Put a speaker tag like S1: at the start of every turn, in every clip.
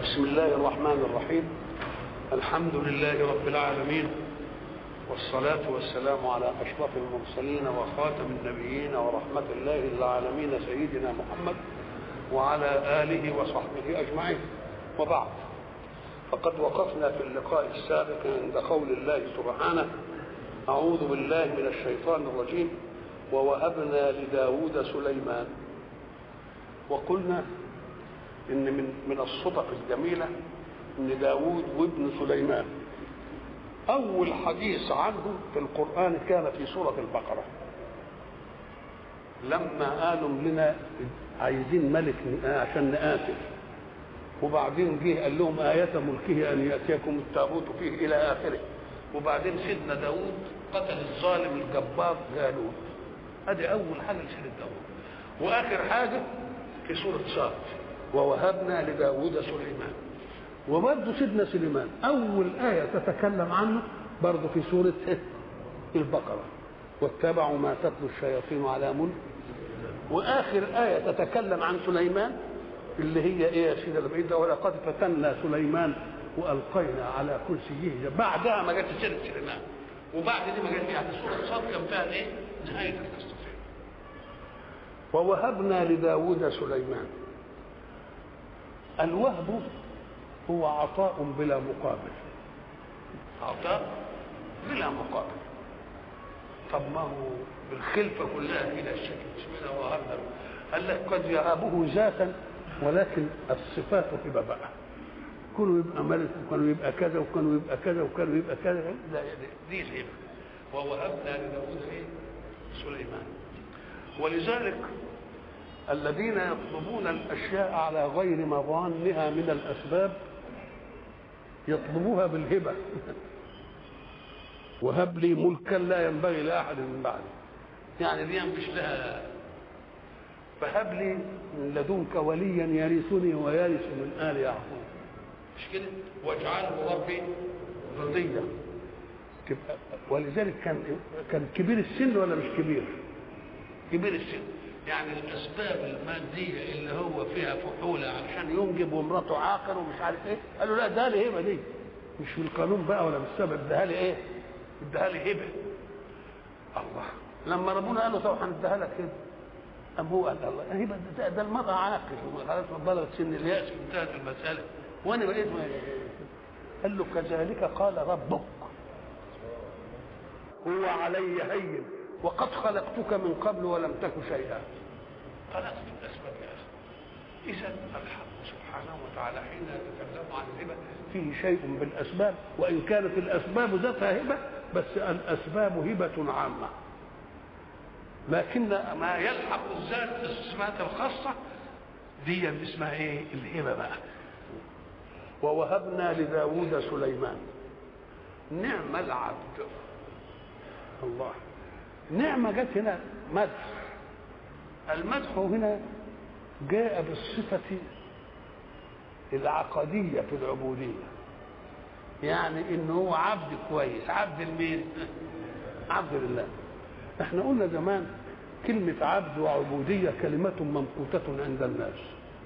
S1: بسم الله الرحمن الرحيم الحمد لله رب العالمين والصلاة والسلام على أشرف المرسلين وخاتم النبيين ورحمة الله للعالمين سيدنا محمد وعلى آله وصحبه أجمعين وبعد فقد وقفنا في اللقاء السابق عند قول الله سبحانه أعوذ بالله من الشيطان الرجيم ووهبنا لداود سليمان وقلنا إن من من الصدف الجميلة إن داود وابن سليمان أول حديث عنه في القرآن كان في سورة البقرة لما قالوا لنا عايزين ملك عشان نقاتل وبعدين جه قال لهم آية ملكه أن يأتيكم التابوت فيه إلى آخره وبعدين سيدنا داود قتل الظالم الجبار جالوت ادي اول حاجه لسيدنا داود واخر حاجه في سوره صاد ووهبنا لداود سليمان وبرضه سيدنا سليمان اول ايه تتكلم عنه برضه في سوره البقره واتبعوا ما تتلو الشياطين على ملك واخر ايه تتكلم عن سليمان اللي هي ايه يا سيدنا البعيد ولقد فتنا سليمان والقينا على كرسيه بعدها ما جاتش سيره سليمان وبعد دي ما جاتش يعني سوره صاد كان فيها ايه؟ نهايه القصه ووهبنا لداود سليمان الوهب هو عطاء بلا مقابل عطاء بلا مقابل طب ما هو بالخلفه كلها كده الشكل اسمنا وهبنا قال لك قد يهابه ذاتا ولكن الصفات هبه بقى كانوا يبقى ملك وكانوا يبقى كذا وكانوا يبقى كذا وكانوا يبقى كذا لا دي الهبه ووهبنا لداود ايه؟ سليمان ولذلك الذين يطلبون الاشياء على غير مظانها من الاسباب يطلبوها بالهبه وهب لي ملكا لا ينبغي لاحد من بعدي يعني دي مش لها فهب لي من لدنك وليا يرثني ويرث من ال يعقوب مش كده واجعله ربي رضيا تبقى ولذلك كان كان كبير السن ولا مش كبير؟ كبير السن يعني الاسباب الماديه اللي هو فيها فحوله علشان ينجب ومراته عاقر ومش عارف ايه قالوا لا ده لي هبه دي مش في القانون بقى ولا بالسبب ده لي ايه؟ اداها لي هبه الله لما ربنا قال له طب هنديها لك كده أم هو قال الله هبه ده, ده المرأة عاقل خلاص بلغت سن اليأس انتهت المسألة وأنا بقيت قال له كذلك قال ربك هو علي هين وقد خلقتك من قبل ولم تك شيئا خلقت الاسباب يا اخي اذا الحق سبحانه وتعالى حين يتكلم عن الهبه فيه شيء بالاسباب وان كانت الاسباب ذاتها هبه بس الاسباب هبه عامه لكن ما يلحق الذات الصفات الخاصه دي اسمها ايه الهبه بقى ووهبنا لداود سليمان نعم العبد الله نعمة جت هنا مدح المدح هنا جاء بالصفة العقدية في العبودية يعني انه هو عبد كويس عبد المين عبد لله احنا قلنا زمان كلمة عبد وعبودية كلمة ممقوتة عند الناس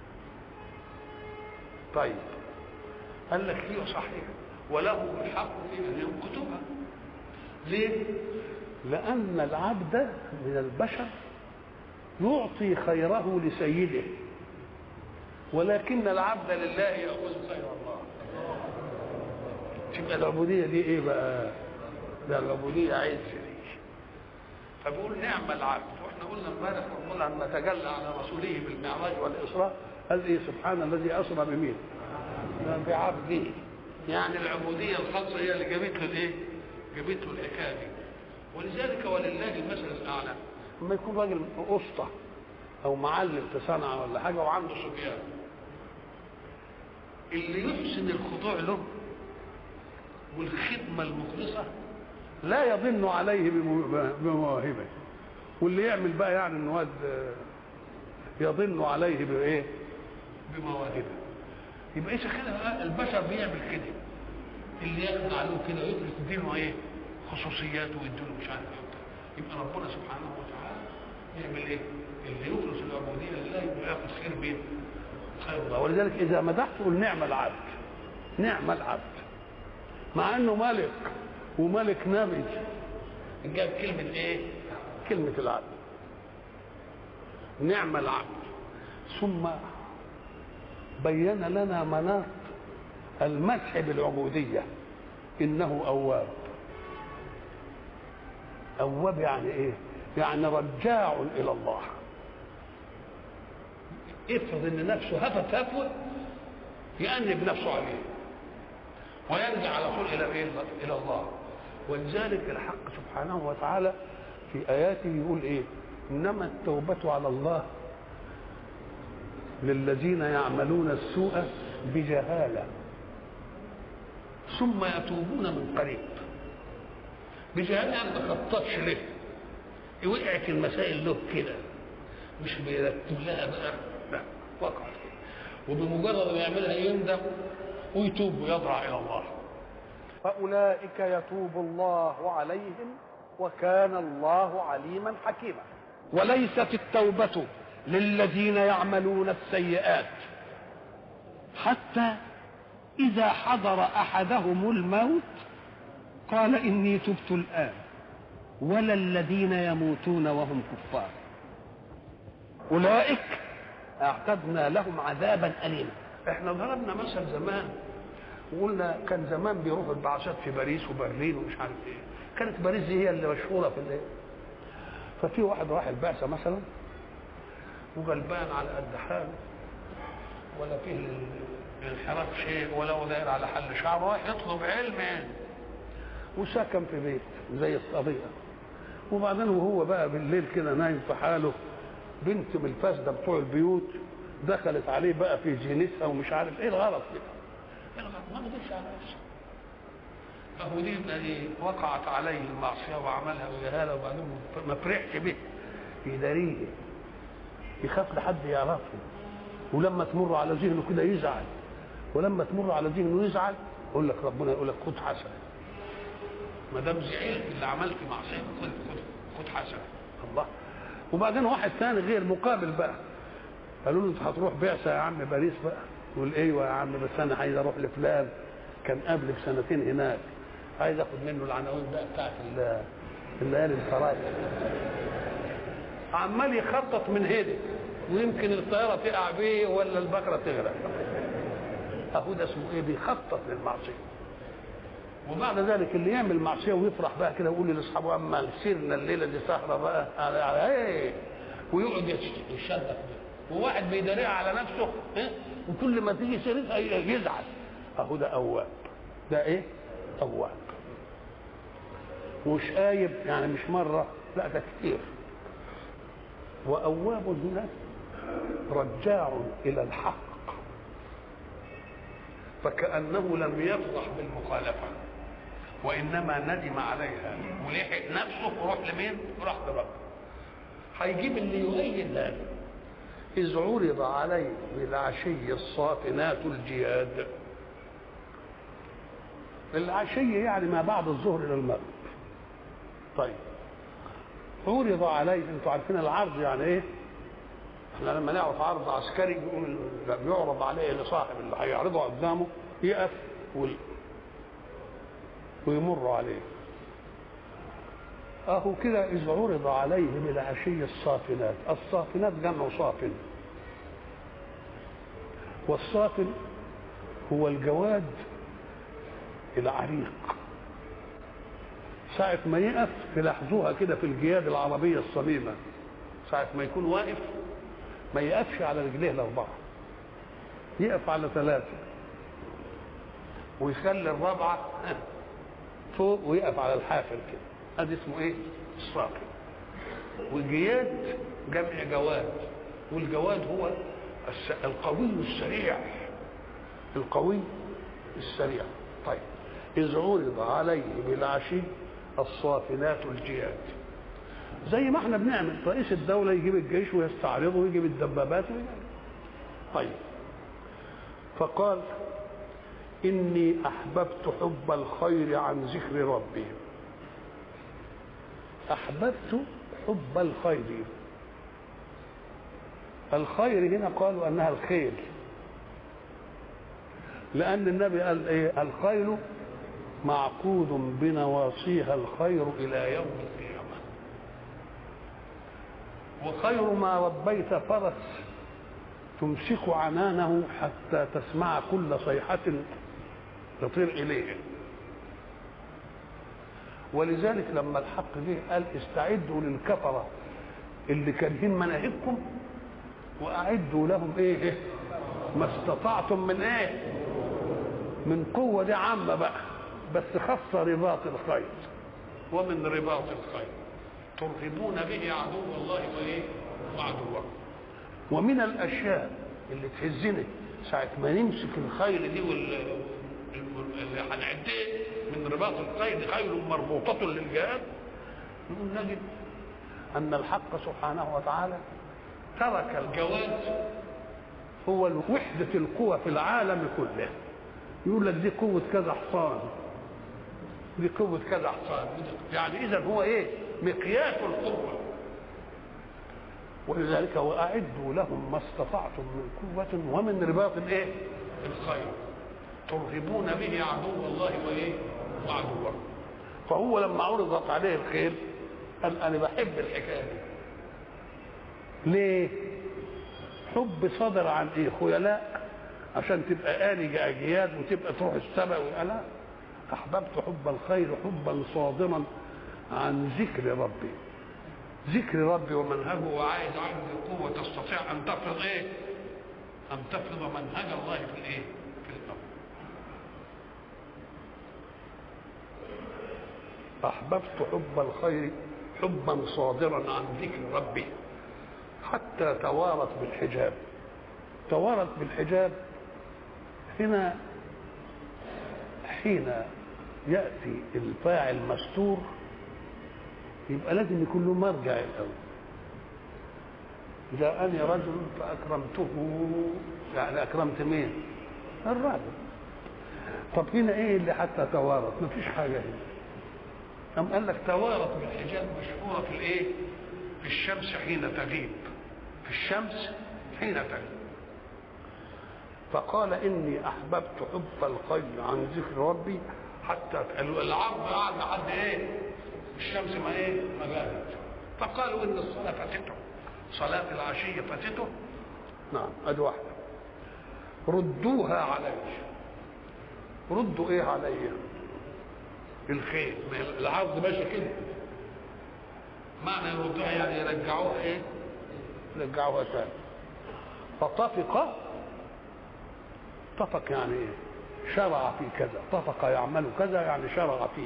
S1: طيب قال لك هي صحيح وله الحق في ان يمقتها ليه؟ لأن العبد من البشر يعطي خيره لسيده ولكن العبد لله يأخذ خير الله تبقى العبودية دي ايه بقى؟ ده العبودية عيد شريك فبيقول نعم العبد واحنا قلنا امبارح ربنا لما تجلى على رسوله بالمعراج والإسراء قال ايه سبحان الذي أسرى بمين؟ بعبده يعني العبودية الخاصة هي اللي جابت له الايه؟ جابت له الحكاية دي ولذلك ولله المثل الاعلى لما يكون راجل اسطى او معلم في صنعه ولا حاجه وعنده صبيان اللي يحسن الخضوع له والخدمه المخلصه لا يظن عليه بمواهبه واللي يعمل بقى يعني ان واد يظن عليه بايه؟ بمواهبه يبقى اذا كده البشر بيعمل كده اللي ياخد عليه كده ويدرك دينه ايه؟ خصوصيات ويدوله مش عارف يبقى ربنا سبحانه وتعالى يعمل ايه؟ اللي يخلص العبوديه لله يبقى ياخذ خير مين؟ خير الله ولذلك اذا مدحته قل نعم العبد نعم العبد مع انه ملك وملك نبي جاب كلمه ايه كلمه العبد نعم العبد ثم بين لنا مناط المدح بالعبوديه انه اواب اواب يعني ايه يعني رجاع الى الله افرض ان نفسه هفت هفوه يأنب نفسه عليه ويرجع على طول الى ايه الى الله ولذلك الحق سبحانه وتعالى في اياته يقول ايه انما التوبه على الله للذين يعملون السوء بجهاله ثم يتوبون من قريب بجهاله يعني ما خططش له وقعت المسائل له كده مش بيرتب لها بقى لا وقعت كده وبمجرد ما يعملها يندم ويتوب ويضرع الى الله
S2: فأولئك يتوب الله عليهم وكان الله عليما حكيما وليست التوبة للذين يعملون السيئات حتى إذا حضر أحدهم الموت قال إني تبت الآن ولا الذين يموتون وهم كفار أولئك أعتدنا لهم عذابا أليما
S1: احنا ضربنا مثل زمان وقلنا كان زمان بيروحوا البعثات في باريس وبرلين ومش عارف ايه كانت باريس دي هي اللي مشهوره في الايه ففي واحد راح البعثه مثلا وغلبان على قد حاله ولا فيه الانحراف شيء ولا هو داير على حل شعره رايح يطلب علم يعني وسكن في بيت زي الصديقه وبعدين وهو بقى بالليل كده نايم في حاله بنت من الفاسده بتوع البيوت دخلت عليه بقى في جنسها ومش عارف ايه الغلط كده ايه الغلط ما قدرش على نفسه فهو دي الذي وقعت عليه المعصيه وعملها بجهاله وبعدين ما فرحش به يداريه يخاف لحد يعرفه ولما تمر على ذهنه كده يزعل ولما تمر على ذهنه يزعل يقول لك ربنا يقول لك خد حسنه ما دام زعلت اللي عملت معصيه خد خد خد حسنه الله وبعدين واحد ثاني غير مقابل بقى قالوا له انت هتروح بعثه يا عم باريس بقى يقول ايوه يا عم بس انا عايز اروح لفلان كان قبل بسنتين هناك عايز اخد منه العناوين بقى بتاعت الليالي الفرايد عمال يخطط من هنا ويمكن الطياره تقع بيه ولا البقره تغرق اهو ده اسمه ايه بيخطط للمعصيه وبعد ذلك اللي يعمل معصيه ويفرح بقى كده ويقول لاصحابه اما سيرنا الليله دي سهره بقى على على ايه ويقعد يشرف وواحد بيداريها على نفسه إيه؟ وكل ما تيجي سيرتها يزعل اهو ده اواب ده ايه اواب مش آيب يعني مش مرة لا ده كتير وأواب هنا رجاع إلى الحق فكأنه لم يفضح بالمخالفة وإنما ندم عليها ولحق نفسه وراح لمين؟ وراح لربه هيجيب اللي يؤيد هذا إذ عرض عليه بالعشي الصافنات الجياد العشي يعني ما بعد الظهر إلى المغرب طيب عرض عليه انتوا عارفين العرض يعني ايه؟ احنا لما نعرف عرض عسكري بيقول بيعرض عليه لصاحب اللي هيعرضه قدامه يقف وال... ويمر عليه اهو كده اذ عرض عليه بالعشي الصافنات الصافنات جمع صافن والصافن هو الجواد العريق ساعة ما يقف تلاحظوها كده في الجياد العربية الصميمة ساعة ما يكون واقف ما يقفش على رجليه الأربعة يقف على ثلاثة ويخلي الرابعة فوق ويقف على الحافل كده هذا اسمه ايه؟ الصاقي والجياد جمع جواد والجواد هو القوي السريع القوي السريع طيب إذ عرض عليه بالعشي الصافنات الجياد زي ما احنا بنعمل رئيس الدولة يجيب الجيش ويستعرضه ويجيب الدبابات ويجيب. طيب فقال إني أحببت حب الخير عن ذكر ربي أحببت حب الخير الخير هنا قالوا أنها الخيل لأن النبي قال إيه الخيل معقود بنواصيها الخير إلى يوم القيامة وخير ما ربيت فرس تمسك عنانه حتى تسمع كل صيحة تطير إليه ولذلك لما الحق جه قال استعدوا للكفرة اللي كارهين مناهجكم وأعدوا لهم إيه ما استطعتم من إيه من قوة دي عامة بقى بس خاصة رباط الخيل ومن رباط الخيل ترهبون به عدو الله وايه وعدوه ومن الاشياء اللي تهزنا ساعة ما نمسك الخيل دي وال اللي هنعديه من رباط الخيل خيل مربوطة للجهاد نقول نجد أن الحق سبحانه وتعالى ترك الجواز هو وحدة القوى في العالم كله يقول لك دي قوة كذا حصان دي قوة كذا حصان يعني إذا هو إيه مقياس القوة ولذلك وأعدوا لهم ما استطعتم من قوة ومن رباط الإيه الخير ترهبون به عدو الله وإيه وعدوه فهو لما عرضت عليه الخير قال أنا بحب الحكاية دي ليه حب صدر عن إيه خيلاء عشان تبقى آلي أجياد وتبقى تروح السماء ولا أحببت حب الخير حبا صادما عن ذكر ربي ذكر ربي ومنهجه وعايز عندي قوة تستطيع أن تفرض إيه؟ أن تفرض منهج الله في الإيه؟ في الأرض. أحببت حب الخير حبا صادرا عن ذكر ربي حتى توارت بالحجاب توارت بالحجاب هنا حين يأتي الفاعل مستور يبقى لازم يكون له مرجع الأول جاءني رجل فأكرمته يعني أكرمت مين؟ الراجل طب هنا إيه اللي حتى توارت؟ مفيش حاجة هنا أم قال لك توارت بالحجاب مشهورة في الإيه؟ في الشمس حين تغيب في الشمس حين تغيب فقال إني أحببت حب الخير عن ذكر ربي حتى العرض قعد لحد إيه؟ الشمس ما ايه ما غابت فقالوا ان الصلاه فاتته صلاه العشيه فاتته نعم ادي واحده ردوها علي ردوا ايه علي الخير العرض ماشي كده معنى يردوها يعني يرجعوها ايه يرجعوها تاني فطفق طفق يعني ايه شرع في كذا طفق يعمل كذا يعني شرع فيه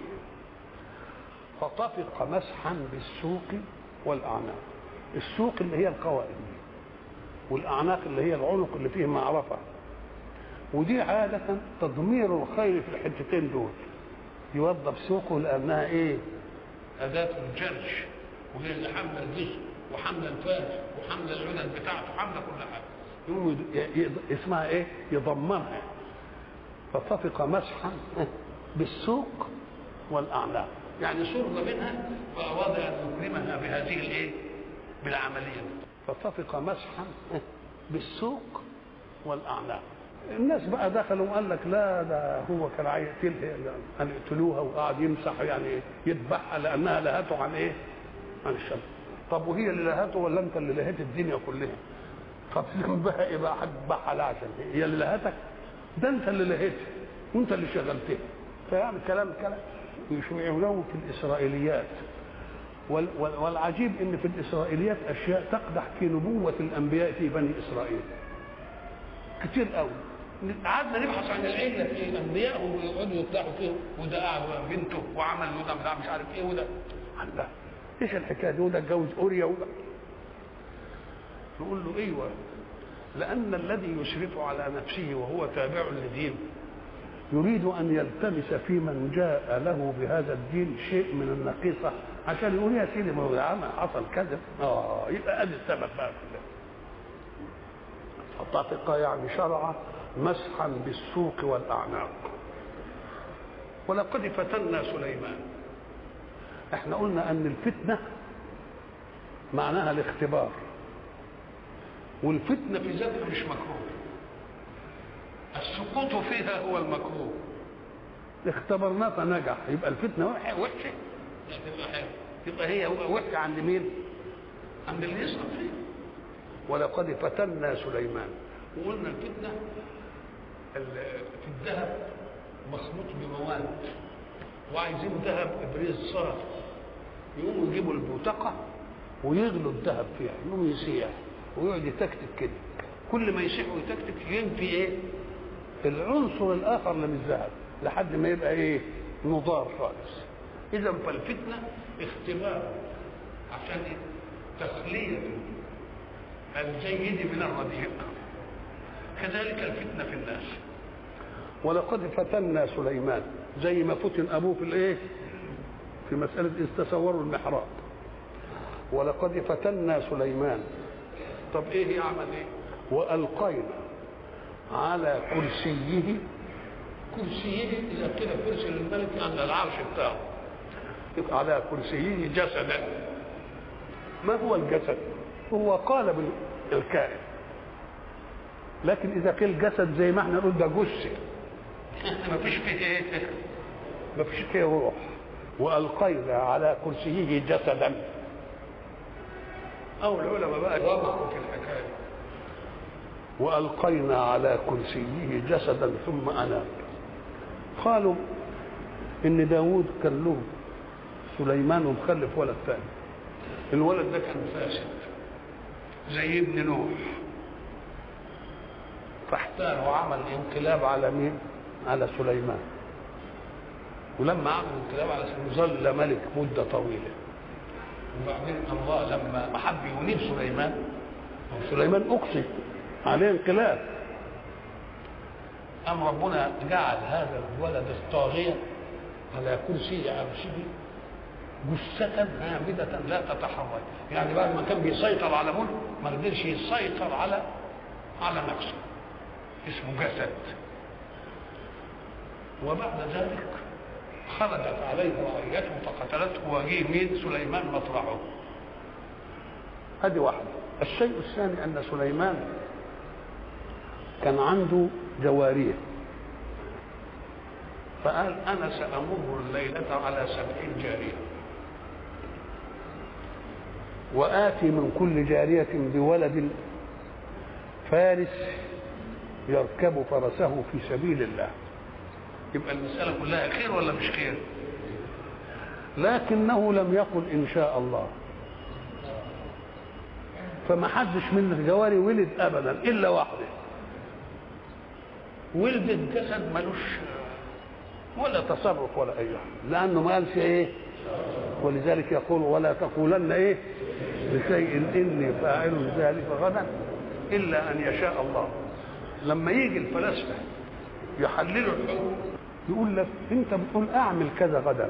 S1: فطفق مسحا بالسوق والاعناق السوق اللي هي القوائم والاعناق اللي هي العنق اللي فيه معرفه ودي عادة تضمير الخير في الحتتين دول يوظف سوقه لأنها إيه؟ أداة الجرش وهي اللي حاملة الجسم وحاملة الفاس وحاملة العدد بتاعته حاملة كل حاجة يقوم اسمها إيه؟ يضمنها فطفق مسحا بالسوق والأعناق يعني سرنا منها وأراد أن يكرمها بهذه الإيه؟ بالعملية فطفق مسحا بالسوق والأعناق الناس بقى دخلوا وقال لك لا ده هو كان عايز ان يقتلوها وقعد يمسح يعني يذبحها لانها لهته عن ايه؟ عن الشمس. طب وهي اللي لهته ولا انت اللي لهيت الدنيا كلها؟ طب ذنبها ايه بقى هتذبحها لا عشان إيه؟ هي اللي لهتك؟ ده انت اللي لهيتها وانت اللي شغلتها. فيعني كلام كلام يشيعونه في الاسرائيليات. وال والعجيب ان في الاسرائيليات اشياء تقدح في نبوه الانبياء في بني اسرائيل. كتير قوي قعدنا نبحث عن العله في الانبياء ويقعدوا يطلعوا فيه وده قاعد بنته وعمل وده مش عارف ايه وده الله ايش الحكايه دي وده اتجوز اوريا وده نقول له ايوه لان الذي يشرف على نفسه وهو تابع لدين يريد ان يلتمس في من جاء له بهذا الدين شيء من النقيصه عشان يقول يا سيدي ما هو حصل كذا اه يبقى ادي السبب بقى كله طفق يعني شرع مسحا بالسوق والاعناق ولقد فتنا سليمان احنا قلنا ان الفتنه معناها الاختبار والفتنه في ذاتها مش مكروه السقوط فيها هو المكروه اختبرناه فنجح يبقى الفتنه وحشه وحشه تبقى حلوه يبقى هي وحشه عند مين؟ عند اللي يسقط فيه ولقد فتنا سليمان وقلنا الفتنه في الذهب مخلوط بمواد وعايزين ذهب ابريز صافي يقوموا يجيبوا البوتقه ويغلوا الذهب فيها يقوم يسيح ويقعد يتكتك كده كل ما يسيح ويتكتك ينفي ايه العنصر الاخر اللي من الذهب لحد ما يبقى ايه نضار خالص اذا فالفتنه اختبار عشان إيه؟ تخليه الجيد من الرديء كذلك الفتنه في الناس ولقد فتنا سليمان زي ما فتن ابوه في الايه في مساله اذ تصوروا المحراب ولقد فتنا سليمان طب ايه يعمل ايه والقينا على كرسيه كرسيه اذا كده كرسي للملك يعني العرش بتاعه يبقى على كرسيه جسدا ما هو الجسد هو قالب الكائن لكن اذا قيل جسد زي ما احنا نقول ده جثه ما فيش فيه ايه ما فيش فيه روح والقينا على كرسيه جسدا او العلماء بقى جمعوا في الحكايه والقينا على كرسيه جسدا ثم اناب قالوا ان داوود كان له سليمان ومخلف ولد ثاني الولد ده كان فاسد زي ابن نوح فاحتال وعمل انقلاب على مين على سليمان ولما عمل انقلاب على سليمان ظل ملك مدة طويلة وبعدين الله لما حب ينيب سليمان أو سليمان أقصي عليه انقلاب أم ربنا جعل هذا الولد الطاغية على كرسي عرشه جثة هامدة لا تتحرك يعني بعد ما كان بيسيطر على ملك ما قدرش يسيطر على على نفسه اسمه جسد وبعد ذلك خرجت عليه رعيته فقتلته وجيه مين سليمان مطرحه هذه واحدة الشيء الثاني أن سليمان كان عنده جوارية فقال أنا سأمر الليلة على سبعين جارية وآتي من كل جارية بولد فارس يركب فرسه في سبيل الله يبقى المسألة كلها خير ولا مش خير لكنه لم يقل إن شاء الله فما حدش من الجواري ولد أبدا إلا واحدة ولدت جسد ملوش ولا تصرف ولا أي حاجة لأنه ما قالش إيه ولذلك يقول ولا تقولن إيه لشيء إني فاعل ذلك غدا إلا أن يشاء الله لما يجي الفلاسفة يحللوا الحكم يقول لك انت بتقول اعمل كذا غدا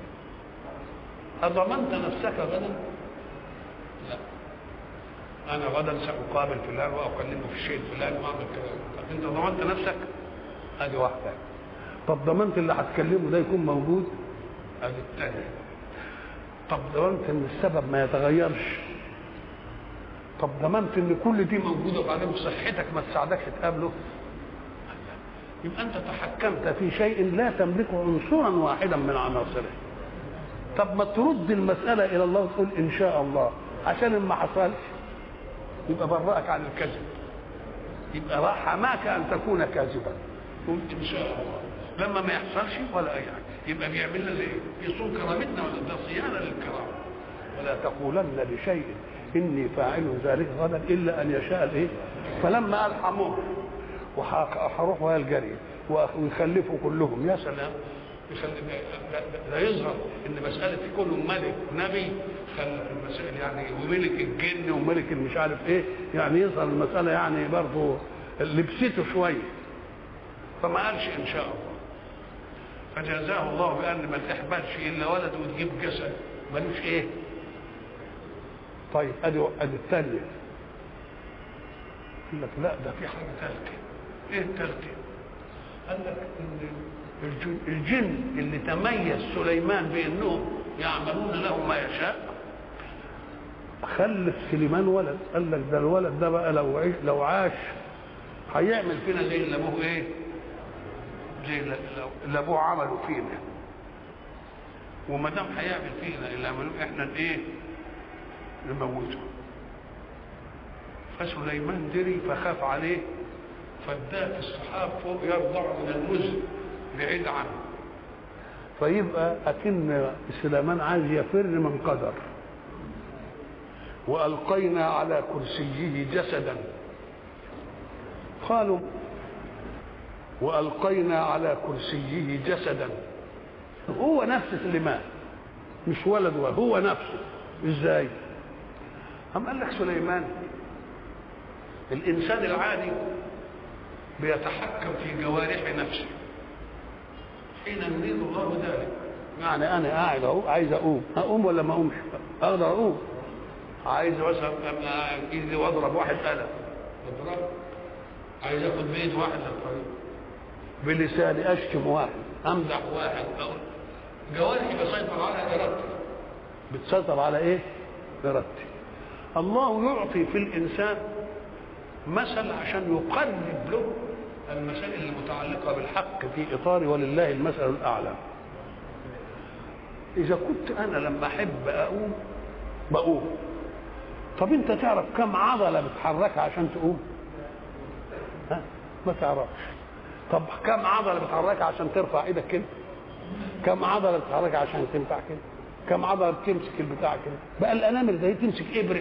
S1: اضمنت نفسك غدا لا انا غدا ساقابل فلان واكلمه في الشيء الفلاني واعمل كذا طب انت ضمنت نفسك ادي واحده طب ضمنت اللي هتكلمه ده يكون موجود ادي الثانيه طب ضمنت ان السبب ما يتغيرش طب ضمنت ان كل دي موجوده وبعدين صحتك ما تساعدكش تقابله يبقى انت تحكمت في شيء لا تملك عنصرا واحدا من عناصره طب ما ترد المساله الى الله وتقول ان شاء الله عشان ما حصلش يبقى برأك عن الكذب يبقى حماك ان تكون كاذبا قلت ان شاء الله لما ما يحصلش ولا اي حاجه يبقى بيعمل لنا ايه؟ يصون كرامتنا ولا ده صيانه للكرامه ولا تقولن لشيء اني فاعل ذلك غدا الا ان يشاء الايه؟ فلما قال حمور وهروح ويا الجري ويخلفوا كلهم يا سلام لا يظهر ان مساله كونه ملك نبي خلف المسائل يعني وملك الجن وملك مش عارف ايه يعني يظهر المساله يعني برضه لبسته شويه فما قالش ان شاء الله فجازاه الله بان ما تحبلش الا ولد وتجيب جسد ملوش ايه طيب ادي ادي الثانيه يقول لك لا ده في حاجه ثالثه ايه الثالثه قال لك ان الجن, الجن اللي تميز سليمان بانهم يعملون له ما يشاء خلف سليمان ولد قال لك ده الولد ده بقى لو عيش لو عاش هيعمل فينا زي اللي ابوه ايه زي اللي اللي ابوه عمله فينا وما دام هيعمل فينا اللي عملوه احنا ايه نموته فسليمان دري فخاف عليه فاداه في السحاب فوق يرضع من المزن بعيد عنه فيبقى اكن سليمان عايز يفر من قدر والقينا على كرسيه جسدا قالوا والقينا على كرسيه جسدا هو نفس سليمان مش ولد ولد هو نفسه ازاي أم قال لك سليمان الإنسان العادي بيتحكم في جوارح نفسه حين يريد الله ذلك يعني أنا قاعد أهو عايز أقوم أقوم ولا ما أقومش أقدر أقوم عايز مثلا إيدي وأضرب واحد قلم أضرب عايز آخد بيت واحد للطريق بلساني أشتم واحد أمدح واحد أقول جوارحي بسيطر على إرادتي بتسيطر على إيه؟ إرادتي الله يعطي في الإنسان مثل عشان يقرب له المسائل المتعلقة بالحق في إطار ولله المثل الأعلى إذا كنت أنا لما أحب أقوم بقوم طب أنت تعرف كم عضلة بتحركها عشان تقوم؟ ها؟ ما تعرفش طب كم عضلة بتحركها عشان ترفع إيدك كده؟ كم عضلة بتحركها عشان تنفع كده؟ كم عضلة بتمسك البتاع كده؟ بقى الأنامل زي تمسك إبرة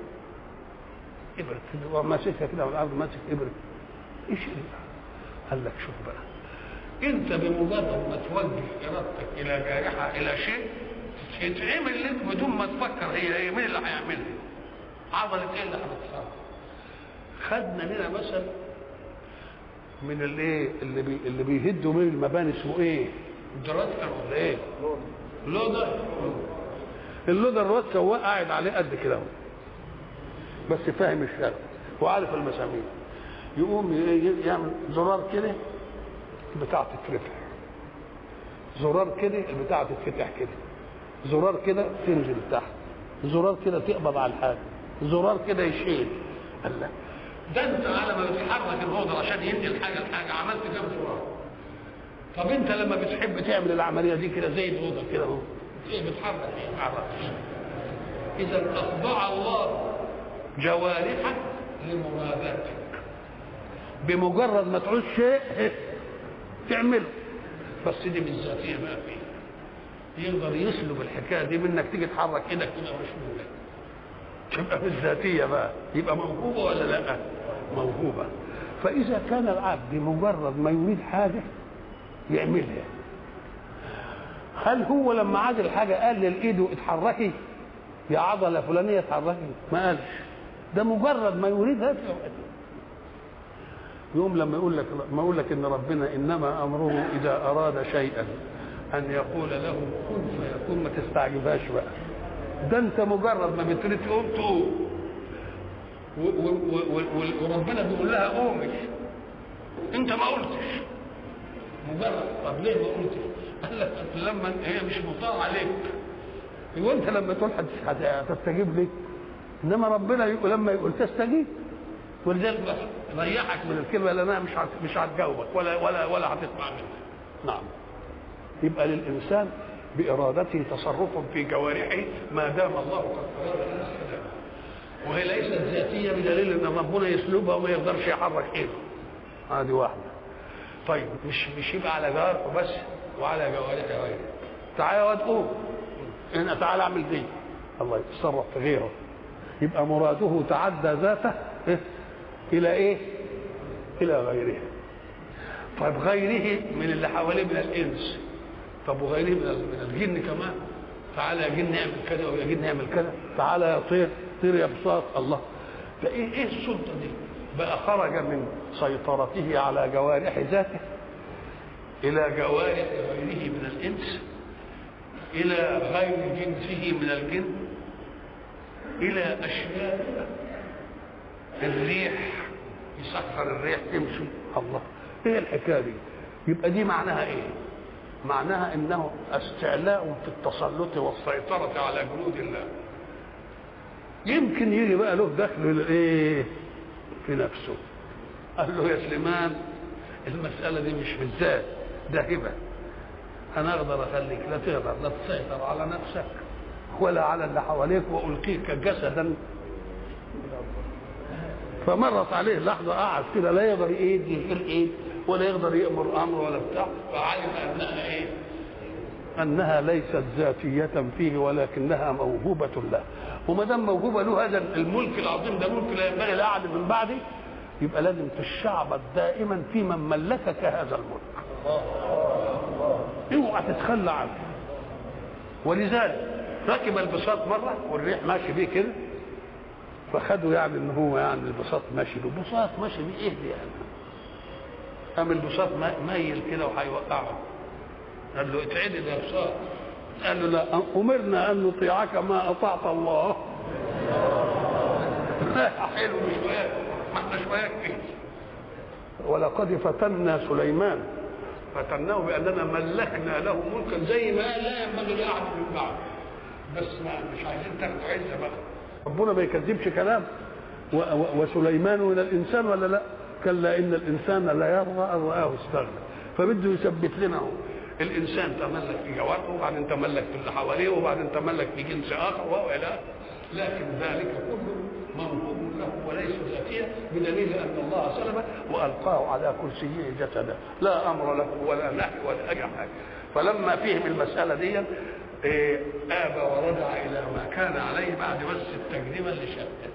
S1: إبرة كده ماسكها كده على الأرض ماسك إبرة إيش إيه؟ قال لك شوف بقى أنت بمجرد ما توجه إرادتك إلى جارحة إلى شيء يتعمل لك بدون ما تفكر هي إيه مين اللي هيعملها؟ عضلة إيه اللي هتتحرك؟ خدنا لنا مثل من الايه اللي بي اللي بيهدوا من المباني اسمه ايه؟ دراسة ولا ايه؟ لودر اللودر الواد سواق قاعد عليه قد كده اهو بس فاهم الشغل وعارف المسامير يقوم يعمل زرار كده البتاع تترفع زرار كده البتاع تتفتح كده زرار كده تنزل تحت زرار كده تقبض على الحاجه زرار كده يشيل قال لا ده انت على ما بتحرك الهودر عشان ينقل حاجه لحاجه عملت كام زرار طب انت لما بتحب تعمل العمليه دي كده زي الهودر كده اهو ايه بتحرك ايه ما اعرفش اذا اخضع الله جوارحك لمراداتك بمجرد ما تعوز شيء تعمله بس دي من ذاتيه ما فيه يقدر يسلب الحكايه دي منك تيجي تحرك ايدك كده مش منك تبقى من الذاتيه بقى يبقى موهوبه ولا لا؟ موهوبه فاذا كان العبد بمجرد ما يريد حاجه يعملها هل هو لما عاد الحاجه قال للايد اتحركي يا عضله فلانيه اتحركي ما قالش ده مجرد ما يريدها يوم لما يقول لك ما يقول لك ان ربنا انما امره اذا اراد شيئا ان يقول له كن فيكون ما تستعجبهاش بقى ده انت مجرد ما بتريد تقوم تقوم وربنا بيقول لها قومي انت ما قلتش مجرد طب ليه ما قلتش؟ قال لك لما هي مش مطاع عليك هو انت لما تقول هتستجيب ليه؟ انما ربنا يقول لما يقول تستجيب ولذلك ريحك من الكلمه لان انا مش مش هتجاوبك ولا ولا ولا هتسمع منك نعم يبقى للانسان بارادته تصرف في جوارحه ما دام الله قد اراد لنا السلام وهي ليست ذاتيه بدليل ان ربنا يسلبها وما يقدرش يحرك ايده هذه واحده طيب مش مش يبقى على جوارحه بس وعلى جوارح غيره تعالى يا واد قوم هنا تعالى اعمل دي الله يتصرف في غيره يبقى مراده تعدى ذاته إيه؟ الى ايه الى غيره طيب غيره من اللي حواليه من الانس طب وغيره من من الجن كمان تعالى يا جن اعمل كذا ويا جن اعمل كذا تعالى يا طير طير يا بساط الله ده ايه ايه السلطه دي بقى خرج من سيطرته على جوارح ذاته الى جوارح غيره من الانس الى غير جنسه من الجن الى اشياء الريح يسخر الريح تمشي الله ايه الحكايه دي يبقى دي معناها ايه معناها انه استعلاء في التسلط والسيطره على جنود الله يمكن يجي بقى له دخل ايه في نفسه قال له يا سليمان المسألة دي مش بالذات ده هبة أنا أقدر أخليك لا تقدر لا تسيطر على نفسك ولا على اللي حواليك وألقيك جسدا فمرت عليه لحظة قعد كده لا يقدر ايد يشيل ايد ولا يقدر يأمر أمر ولا بتاع فعلم أنها إيه؟ أنها ليست ذاتية فيه ولكنها موهوبة له وما دام موهوبة له هذا الملك العظيم ده ملك لا ينبغي لأحد من بعده يبقى لازم تشعبط دائما في من ملكك هذا الملك اوعى تتخلى عنه ولذلك ركب البساط مرة والريح ماشي بيه كده فخدوا يعني ان هو يعني البساط ماشي له بساط ماشي بيه ايه دي يعني قام البساط ميل كده وهيوقعه قال له اتعدل يا بساط قال له لا امرنا ان نطيعك ما اطعت الله حلو مش وياك ما احنا شوياك فيه ولقد فتنا سليمان فتناه باننا ملكنا له ملكا زي ما لا ينبغي لاحد من بعد بس ما مش عايزين تاخدوا عزه بقى ربنا ما يكذبش كلام و و وسليمان من الانسان ولا لا؟ كلا ان الانسان لا يرضى ان راه استغنى فبده يثبت لنا هو الانسان تملك في جوارحه وبعدين تملك في اللي حواليه وبعدين تملك في جنس اخر والى لكن ذلك كله موهوب له وليس ذاتيا بدليل ان الله سلمه والقاه على كرسيه جسدا لا امر له ولا نهي ولا اي حاجه فلما فهم المساله دي إيه ابى ورجع الى ما كان عليه بعد بس التجربه اللي شافها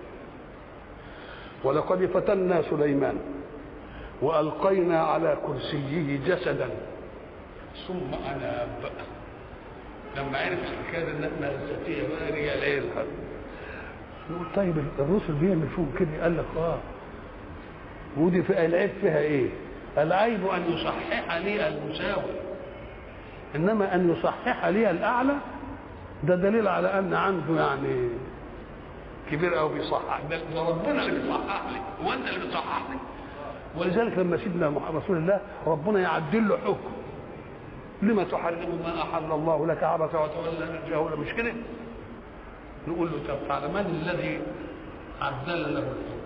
S1: ولقد فتنا سليمان والقينا على كرسيه جسدا ثم اناب لما عرف الحكايه انها ذاتيه بقى رجع ليه نقول طيب الرسل بيعمل فيهم كده قال لك اه ودي في العيب فيها ايه؟ العيب ان يصحح لي المساوي انما ان يصحح لي الاعلى ده دليل على ان عنده يعني كبير قوي بيصحح ده ربنا اللي بيصحح لي هو انت اللي بتصحح لي ولذلك لما سيدنا رسول الله ربنا يعدل له حكم لما تحرم ما احل الله لك عبث وتولى الجهول مش كده؟ نقول له طب تعالى من الذي عدل له الحكم؟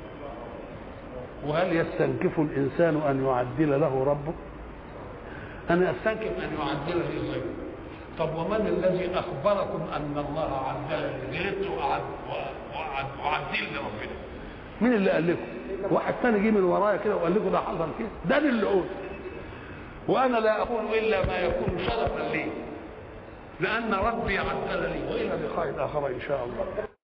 S1: وهل يستنكف الانسان ان يعدل له ربه؟ انا استنكف ان يعدل لي غيره طب ومن الذي اخبركم ان الله عدل لي غلطت واعدل لي ربنا مين اللي قال لكم واحد ثاني جه من ورايا كده وقال لكم ده حصل كده ده اللي قلت وانا لا اقول الا ما يكون شرفا لي لان ربي عدل لي والى لقاء اخر ان شاء الله